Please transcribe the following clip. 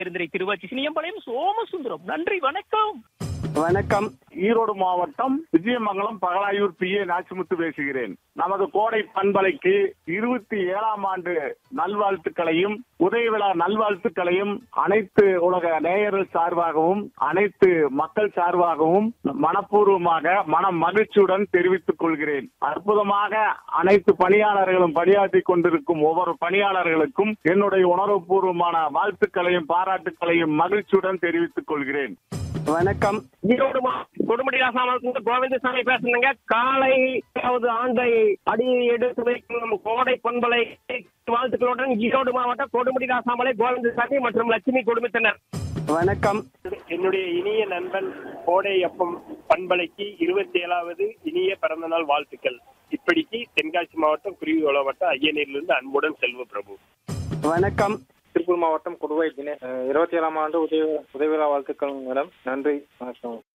இருந்திரை திருவாச்சி சினியம்பாளையம் சோமசுந்தரம் நன்றி வணக்கம் வணக்கம் ஈரோடு மாவட்டம் விஜயமங்கலம் பகலாயூர் பி ஏ நாச்சிமுத்து பேசுகிறேன் நமது கோடை பண்பலைக்கு இருபத்தி ஏழாம் ஆண்டு நல்வாழ்த்துக்களையும் உதய விழா நல்வாழ்த்துக்களையும் அனைத்து உலக நேயர்கள் சார்பாகவும் அனைத்து மக்கள் சார்பாகவும் மனப்பூர்வமாக மன மகிழ்ச்சியுடன் தெரிவித்துக் கொள்கிறேன் அற்புதமாக அனைத்து பணியாளர்களும் பணியாற்றிக் கொண்டிருக்கும் ஒவ்வொரு பணியாளர்களுக்கும் என்னுடைய உணர்வுபூர்வமான வாழ்த்துக்களையும் பாராட்டுக்களையும் மகிழ்ச்சியுடன் தெரிவித்துக் கொள்கிறேன் வணக்கம் ஈரோடு கொடுமுடி ராசாமத்துக்கு கோவிந்தசாமி பேசுறேங்க காலையாவது ஆண்டை அடி எடுத்து வைக்கும் நம் கோடை பண்பலை வாழ்த்துக்களுடன் ஈரோடு மாவட்டம் கொடுமுடி ராசாமலை கோவிந்தசாமி மற்றும் லட்சுமி குடும்பத்தினர் வணக்கம் என்னுடைய இனிய நண்பன் கோடை அப்பம் பண்பலைக்கு இருபத்தி ஏழாவது இனிய பிறந்தநாள் வாழ்த்துக்கள் இப்படிக்கு தென்காசி மாவட்டம் குருவி வட்டம் ஐயனூரிலிருந்து அன்புடன் செல்வ பிரபு வணக்கம் திருப்பூர் மாவட்டம் குடுவை தினேஷ் இருபத்தி ஏழாம் ஆண்டு உதவி உதவி விழா வாழ்த்துக்கள் மேடம் நன்றி வணக்கம்